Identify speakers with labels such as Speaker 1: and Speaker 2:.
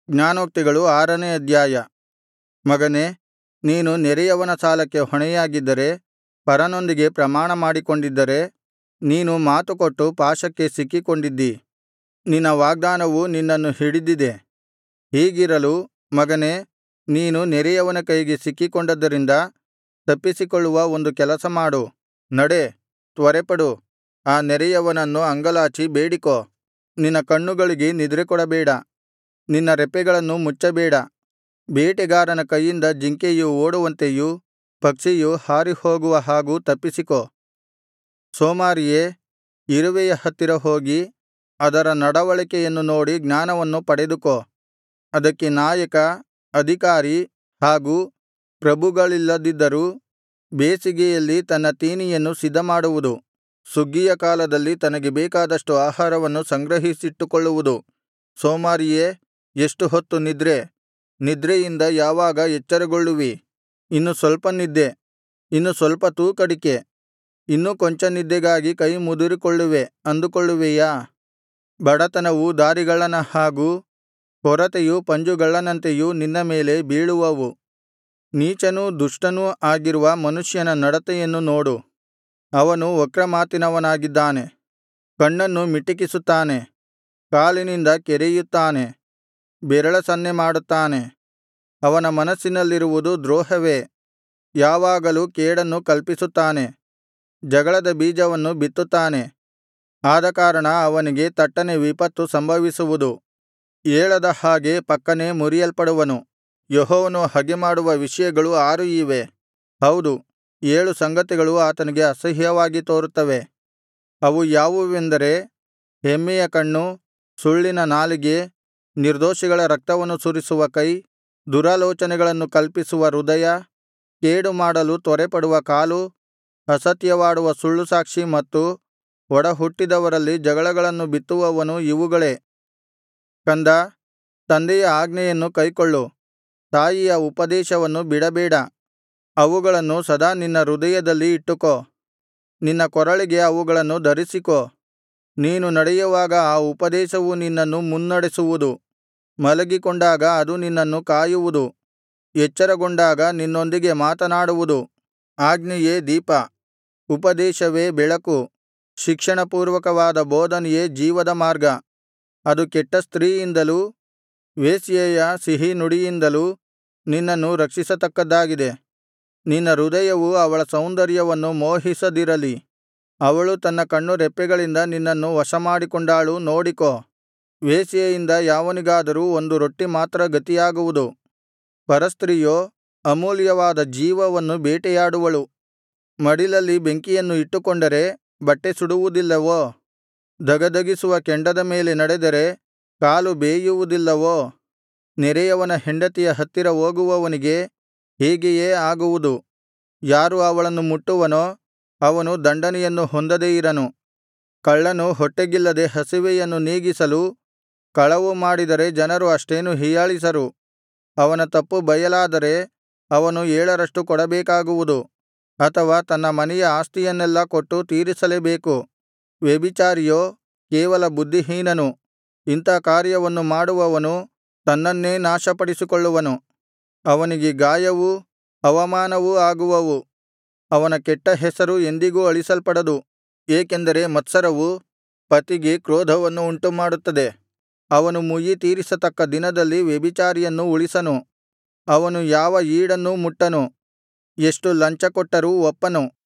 Speaker 1: ಜ್ಞಾನೋಕ್ತಿಗಳು ಆರನೇ ಅಧ್ಯಾಯ ಮಗನೇ ನೀನು ನೆರೆಯವನ ಸಾಲಕ್ಕೆ ಹೊಣೆಯಾಗಿದ್ದರೆ ಪರನೊಂದಿಗೆ ಪ್ರಮಾಣಮಾಡಿಕೊಂಡಿದ್ದರೆ ನೀನು ಮಾತುಕೊಟ್ಟು ಪಾಶಕ್ಕೆ ಸಿಕ್ಕಿಕೊಂಡಿದ್ದಿ ನಿನ್ನ ವಾಗ್ದಾನವು ನಿನ್ನನ್ನು ಹಿಡಿದಿದೆ ಹೀಗಿರಲು ಮಗನೇ ನೀನು ನೆರೆಯವನ ಕೈಗೆ ಸಿಕ್ಕಿಕೊಂಡದ್ದರಿಂದ ತಪ್ಪಿಸಿಕೊಳ್ಳುವ ಒಂದು ಕೆಲಸ ಮಾಡು ನಡೆ ತ್ವರೆಪಡು ಆ ನೆರೆಯವನನ್ನು ಅಂಗಲಾಚಿ ಬೇಡಿಕೋ ನಿನ್ನ ಕಣ್ಣುಗಳಿಗೆ ನಿದ್ರೆಕೊಡಬೇಡ ನಿನ್ನ ರೆಪ್ಪೆಗಳನ್ನು ಮುಚ್ಚಬೇಡ ಬೇಟೆಗಾರನ ಕೈಯಿಂದ ಜಿಂಕೆಯು ಓಡುವಂತೆಯೂ ಪಕ್ಷಿಯು ಹಾರಿಹೋಗುವ ಹಾಗೂ ತಪ್ಪಿಸಿಕೋ ಸೋಮಾರಿಯೇ ಇರುವೆಯ ಹತ್ತಿರ ಹೋಗಿ ಅದರ ನಡವಳಿಕೆಯನ್ನು ನೋಡಿ ಜ್ಞಾನವನ್ನು ಪಡೆದುಕೋ ಅದಕ್ಕೆ ನಾಯಕ ಅಧಿಕಾರಿ ಹಾಗೂ ಪ್ರಭುಗಳಿಲ್ಲದಿದ್ದರೂ ಬೇಸಿಗೆಯಲ್ಲಿ ತನ್ನ ತೀನಿಯನ್ನು ಸಿದ್ಧಮಾಡುವುದು ಸುಗ್ಗಿಯ ಕಾಲದಲ್ಲಿ ತನಗೆ ಬೇಕಾದಷ್ಟು ಆಹಾರವನ್ನು ಸಂಗ್ರಹಿಸಿಟ್ಟುಕೊಳ್ಳುವುದು ಸೋಮಾರಿಯೇ ಎಷ್ಟು ಹೊತ್ತು ನಿದ್ರೆ ನಿದ್ರೆಯಿಂದ ಯಾವಾಗ ಎಚ್ಚರಗೊಳ್ಳುವಿ ಇನ್ನು ಸ್ವಲ್ಪ ನಿದ್ದೆ ಇನ್ನು ಸ್ವಲ್ಪ ತೂಕಡಿಕೆ ಇನ್ನೂ ಕೊಂಚ ನಿದ್ದೆಗಾಗಿ ಕೈ ಮುದುರಿಕೊಳ್ಳುವೆ ಅಂದುಕೊಳ್ಳುವಿಯಾ ಬಡತನವು ದಾರಿಗಳ್ಳನ ಹಾಗೂ ಕೊರತೆಯು ಪಂಜುಗಳ್ಳನಂತೆಯೂ ನಿನ್ನ ಮೇಲೆ ಬೀಳುವವು ನೀಚನೂ ದುಷ್ಟನೂ ಆಗಿರುವ ಮನುಷ್ಯನ ನಡತೆಯನ್ನು ನೋಡು ಅವನು ವಕ್ರಮಾತಿನವನಾಗಿದ್ದಾನೆ ಕಣ್ಣನ್ನು ಮಿಟಕಿಸುತ್ತಾನೆ ಕಾಲಿನಿಂದ ಕೆರೆಯುತ್ತಾನೆ ಬೆರಳ ಸನ್ನೆ ಮಾಡುತ್ತಾನೆ ಅವನ ಮನಸ್ಸಿನಲ್ಲಿರುವುದು ದ್ರೋಹವೇ ಯಾವಾಗಲೂ ಕೇಡನ್ನು ಕಲ್ಪಿಸುತ್ತಾನೆ ಜಗಳದ ಬೀಜವನ್ನು ಬಿತ್ತುತ್ತಾನೆ ಆದಕಾರಣ ಅವನಿಗೆ ತಟ್ಟನೆ ವಿಪತ್ತು ಸಂಭವಿಸುವುದು ಏಳದ ಹಾಗೆ ಫಕ್ಕನೆ ಮುರಿಯಲ್ಪಡುವನು ಯೆಹೋವನು ಹಗೆಮಾಡುವ ವಿಷಯಗಳು ಆರು ಇವೆ ಹೌದು ಏಳು ಸಂಗತಿಗಳು ಆತನಿಗೆ ಅಸಹ್ಯವಾಗಿ ತೋರುತ್ತವೆ ಅವು ಯಾವುವೆಂದರೆ ಹೆಮ್ಮೆಯ ಕಣ್ಣು ಸುಳ್ಳಿನ ನಾಲಿಗೆ ನಿರ್ದೋಷಿಗಳ ರಕ್ತವನ್ನು ಸುರಿಸುವ ಕೈ ದುರಾಲೋಚನೆಗಳನ್ನು ಕಲ್ಪಿಸುವ ಹೃದಯ ಕೇಡು ಮಾಡಲು ತ್ವರೆಪಡುವ ಕಾಲು ಅಸತ್ಯವಾಡುವ ಸುಳ್ಳುಸಾಕ್ಷಿ ಮತ್ತು ಒಡಹುಟ್ಟಿದವರಲ್ಲಿ ಜಗಳಗಳನ್ನು ಬಿತ್ತುವವನು ಇವುಗಳೇ ಕಂದಾ ತಂದೆಯ ಆಜ್ಞೆಯನ್ನು ಕೈಕೊಳ್ಳು ತಾಯಿಯ ಉಪದೇಶವನ್ನು ಬಿಡಬೇಡ ಅವುಗಳನ್ನು ಸದಾ ನಿನ್ನ ಹೃದಯದಲ್ಲಿ ಇಟ್ಟುಕೋ ನಿನ್ನ ಕೊರಳಿಗೆ ಅವುಗಳನ್ನು ಧರಿಸಿಕೋ ನೀನು ನಡೆಯುವಾಗ ಆ ಉಪದೇಶವು ನಿನ್ನನ್ನು ಮುನ್ನಡೆಸುವುದು ಮಲಗಿಕೊಂಡಾಗ ಅದು ನಿನ್ನನ್ನು ಕಾಯುವುದು ಎಚ್ಚರಗೊಂಡಾಗ ನಿನ್ನೊಂದಿಗೆ ಮಾತನಾಡುವುದು ಆಜ್ಞೆಯೇ ದೀಪ ಉಪದೇಶವೇ ಬೆಳಕು ಶಿಕ್ಷಣಪೂರ್ವಕವಾದ ಬೋಧನೆಯೇ ಜೀವದ ಮಾರ್ಗ ಅದು ಕೆಟ್ಟ ಸ್ತ್ರೀಯಿಂದಲೂ ವೇಶ್ಯೆಯ ಸಿಹಿ ನುಡಿಯಿಂದಲೂ ನಿನ್ನನ್ನು ರಕ್ಷಿಸತಕ್ಕದ್ದಾಗಿದೆ ನಿನ್ನ ಹೃದಯವು ಅವಳ ಸೌಂದರ್ಯವನ್ನು ಮೋಹಿಸದಿರಲಿ ಅವಳು ತನ್ನ ಕಣ್ಣುರೆಪ್ಪೆಗಳಿಂದ ನಿನ್ನನ್ನು ವಶಮಾಡಿಕೊಂಡಾಳು ನೋಡಿಕೋ ವೇಶ್ಯೆಯಿಂದ ಯಾವನಿಗಾದರೂ ಒಂದು ರೊಟ್ಟಿ ಮಾತ್ರ ಗತಿಯಾಗುವುದು ಪರಸ್ತ್ರೀಯೋ ಅಮೂಲ್ಯವಾದ ಜೀವವನ್ನು ಬೇಟೆಯಾಡುವಳು ಮಡಿಲಲ್ಲಿ ಬೆಂಕಿಯನ್ನು ಇಟ್ಟುಕೊಂಡರೆ ಬಟ್ಟೆ ಸುಡುವುದಿಲ್ಲವೋ ಧಗಧಗಿಸುವ ಕೆಂಡದ ಮೇಲೆ ನಡೆದರೆ ಕಾಲು ಬೇಯುವುದಿಲ್ಲವೋ ನೆರೆಯವನ ಹೆಂಡತಿಯ ಹತ್ತಿರ ಹೋಗುವವನಿಗೆ ಹೀಗೆಯೇ ಆಗುವುದು ಯಾರು ಅವಳನ್ನು ಮುಟ್ಟುವನೋ ಅವನು ದಂಡನೆಯನ್ನು ಹೊಂದದೇ ಇರನು ಕಳ್ಳನು ಹೊಟ್ಟೆಗಿಲ್ಲದೆ ಹಸಿವೆಯನ್ನು ನೀಗಿಸಲು ಕಳವು ಮಾಡಿದರೆ ಜನರು ಅಷ್ಟೇನೂ ಹೀಯಾಳಿಸರು ಅವನ ತಪ್ಪು ಬಯಲಾದರೆ ಅವನು ಏಳರಷ್ಟು ಕೊಡಬೇಕಾಗುವುದು ಅಥವಾ ತನ್ನ ಮನೆಯ ಆಸ್ತಿಯನ್ನೆಲ್ಲಾ ಕೊಟ್ಟು ತೀರಿಸಲೇಬೇಕು ವ್ಯಭಿಚಾರಿಯೋ ಕೇವಲ ಬುದ್ಧಿಹೀನನು ಇಂಥಾ ಕಾರ್ಯವನ್ನು ಮಾಡುವವನು ತನ್ನನ್ನೇ ನಾಶಪಡಿಸಿಕೊಳ್ಳುವನು ಅವನಿಗೆ ಗಾಯವೂ ಅವಮಾನವೂ ಆಗುವವು ಅವನ ಕೆಟ್ಟ ಹೆಸರು ಎಂದಿಗೂ ಅಳಿಸಲ್ಪಡದು ಏಕೆಂದರೆ ಮತ್ಸರವು ಪತಿಗೆ ಕ್ರೋಧವನ್ನು ಉಂಟುಮಾಡುತ್ತದೆ ಅವನು ಮುಯ್ಯಿ ತೀರಿಸತಕ್ಕ ದಿನದಲ್ಲಿ ವ್ಯಭಿಚಾರಿಯನ್ನು ಉಳಿಸನು ಅವನು ಯಾವ ಈಡನ್ನೂ ಮುಟ್ಟನು ಎಷ್ಟು ಲಂಚ ಕೊಟ್ಟರೂ ಒಪ್ಪನು